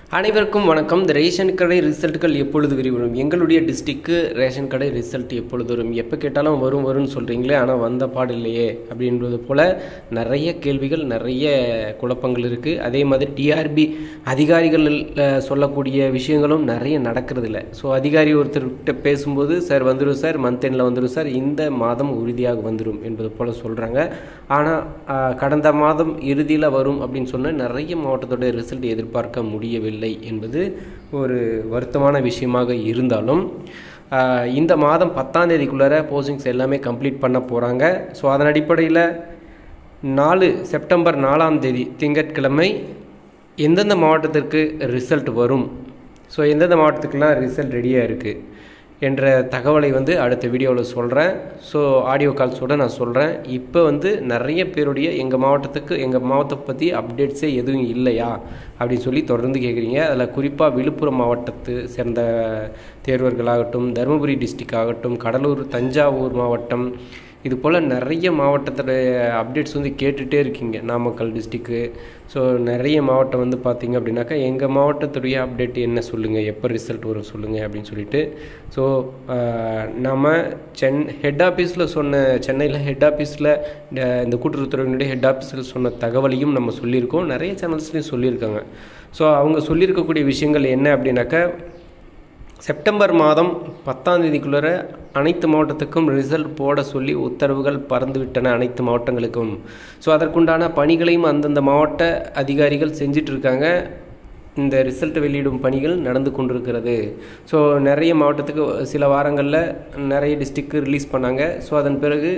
அனைவருக்கும் வணக்கம் இந்த ரேஷன் கடை ரிசல்ட்டுகள் எப்பொழுது விரிவரும் எங்களுடைய டிஸ்ட்ரிக்கு ரேஷன் கடை ரிசல்ட் எப்பொழுது வரும் எப்போ கேட்டாலும் வரும் வரும்னு சொல்கிறீங்களே ஆனால் வந்த பாடு இல்லையே அப்படின்றது போல் நிறைய கேள்விகள் நிறைய குழப்பங்கள் இருக்குது அதே மாதிரி டிஆர்பி அதிகாரிகள் அஹ், சொல்லக்கூடிய விஷயங்களும் நிறைய நடக்கிறது இல்லை ஸோ அதிகாரி ஒருத்தர்கிட்ட பேசும்போது சார் வந்துடும் சார் மந்த் எண்டில் வந்துடும் சார் இந்த மாதம் உறுதியாக வந்துடும் என்பது போல் சொல்கிறாங்க ஆனால் கடந்த மாதம் இறுதியில் வரும் அப்படின்னு சொன்ன நிறைய மாவட்டத்தோட ரிசல்ட் எதிர்பார்க்க முடியவில்லை என்பது ஒரு வருத்தமான விஷயமாக இருந்தாலும் ஆஹ், இந்த மாதம் பத்தாம் தேதிக்குள்ளார போஸ்டிங்ஸ் எல்லாமே கம்ப்ளீட் பண்ண போகிறாங்க ஸோ அதன் அடிப்படையில் நாலு செப்டம்பர் நாலாம் தேதி திங்கட்கிழமை எந்தெந்த மாவட்டத்திற்கு ரிசல்ட் வரும் ஸோ எந்தெந்த மாவட்டத்துக்குலாம் ரிசல்ட் ரெடியாக இருக்குது என்ற தகவலை வந்து அடுத்த வீடியோவில் சொல்கிறேன் ஸோ ஆடியோ கால்ஸோட நான் சொல்கிறேன் இப்போ வந்து நிறைய பேருடைய எங்கள் மாவட்டத்துக்கு எங்கள் மாவட்டத்தை பற்றி அப்டேட்ஸே எதுவும் இல்லையா அப்படின்னு சொல்லி தொடர்ந்து கேட்குறீங்க அதில் குறிப்பாக விழுப்புரம் மாவட்டத்து சேர்ந்த தேர்வர்களாகட்டும் தருமபுரி டிஸ்ட்ரிக் ஆகட்டும் கடலூர் தஞ்சாவூர் மாவட்டம் இது போல் நிறைய மாவட்டத்தோட அப்டேட்ஸ் வந்து கேட்டுகிட்டே இருக்கீங்க நாமக்கல் டிஸ்ட்ரிக்கு ஸோ நிறைய மாவட்டம் வந்து பார்த்தீங்க அப்படின்னாக்கா எங்கள் மாவட்டத்துடைய அப்டேட் என்ன சொல்லுங்கள் எப்போ ரிசல்ட் வரும் சொல்லுங்கள் அப்படின்னு சொல்லிட்டு ஸோ நம்ம சென் ஹெட் ஆஃபீஸில் சொன்ன சென்னையில் ஹெட் ஆஃபீஸில் இந்த கூட்டுறவுத்துறையினுடைய ஹெட் ஆஃபீஸில் சொன்ன தகவலையும் நம்ம சொல்லியிருக்கோம் நிறைய சேனல்ஸ்லையும் சொல்லியிருக்காங்க ஸோ அவங்க சொல்லியிருக்கக்கூடிய விஷயங்கள் என்ன அப்படின்னாக்கா செப்டம்பர் மாதம் பத்தாம் தேதிக்குள்ளார அனைத்து மாவட்டத்துக்கும் ரிசல்ட் போட சொல்லி உத்தரவுகள் பறந்துவிட்டன அனைத்து மாவட்டங்களுக்கும் ஸோ அதற்குண்டான பணிகளையும் அந்தந்த மாவட்ட அதிகாரிகள் செஞ்சிட்டு இருக்காங்க இந்த ரிசல்ட் வெளியிடும் பணிகள் நடந்து கொண்டிருக்கிறது ஸோ நிறைய மாவட்டத்துக்கு சில வாரங்களில் நிறைய டிஸ்ட்ரிக்கு ரிலீஸ் பண்ணாங்க ஸோ அதன் பிறகு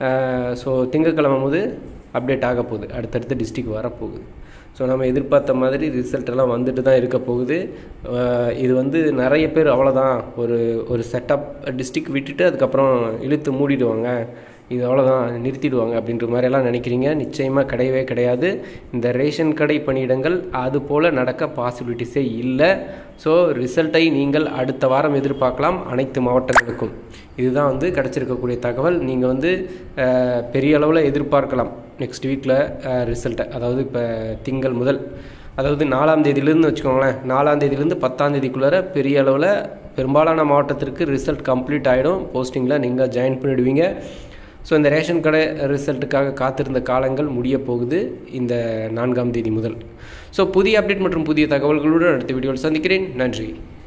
ஸோ திங்கட்கிழமை போது அப்டேட் ஆக போகுது அடுத்தடுத்த டிஸ்ட்ரிக் வரப்போகுது ஸோ நம்ம எதிர்பார்த்த மாதிரி ரிசல்ட் எல்லாம் வந்துட்டு தான் இருக்க போகுது அஹ் இது வந்து நிறைய பேர் அவ்வளோதான் ஒரு ஒரு செட்டப் டிஸ்ட்ரிக் விட்டுட்டு அதுக்கப்புறம் இழுத்து மூடிடுவாங்க இது அவ்வளோதான் நிறுத்திடுவாங்க அப்படின்ற மாதிரியெல்லாம் நினைக்கிறீங்க நிச்சயமாக கிடையவே கிடையாது இந்த ரேஷன் கடை பணியிடங்கள் அது போல் நடக்க பாசிபிலிட்டிஸே இல்லை ஸோ ரிசல்ட்டை நீங்கள் அடுத்த வாரம் எதிர்பார்க்கலாம் அனைத்து மாவட்டங்களுக்கும் இதுதான் வந்து கிடச்சிருக்கக்கூடிய தகவல் நீங்கள் வந்து அஹ், பெரிய அளவில் எதிர்பார்க்கலாம் நெக்ஸ்ட் வீக்கில் ரிசல்ட்டை அதாவது இப்போ திங்கள் முதல் அதாவது நாலாம் தேதியிலேருந்து வச்சுக்கோங்களேன் நாலாம் தேதியிலேருந்து பத்தாம் தேதிக்குள்ளார பெரிய அளவில் பெரும்பாலான மாவட்டத்திற்கு ரிசல்ட் கம்ப்ளீட் ஆகிடும் போஸ்டிங்கில் நீங்கள் ஜாயின் பண்ணிடுவீங்க ஸோ இந்த ரேஷன் கடை ரிசல்ட்டுக்காக காத்திருந்த காலங்கள் முடிய போகுது இந்த நான்காம் தேதி முதல் ஸோ புதிய அப்டேட் மற்றும் புதிய தகவல்களுடன் அடுத்த வீடியோவில் சந்திக்கிறேன் நன்றி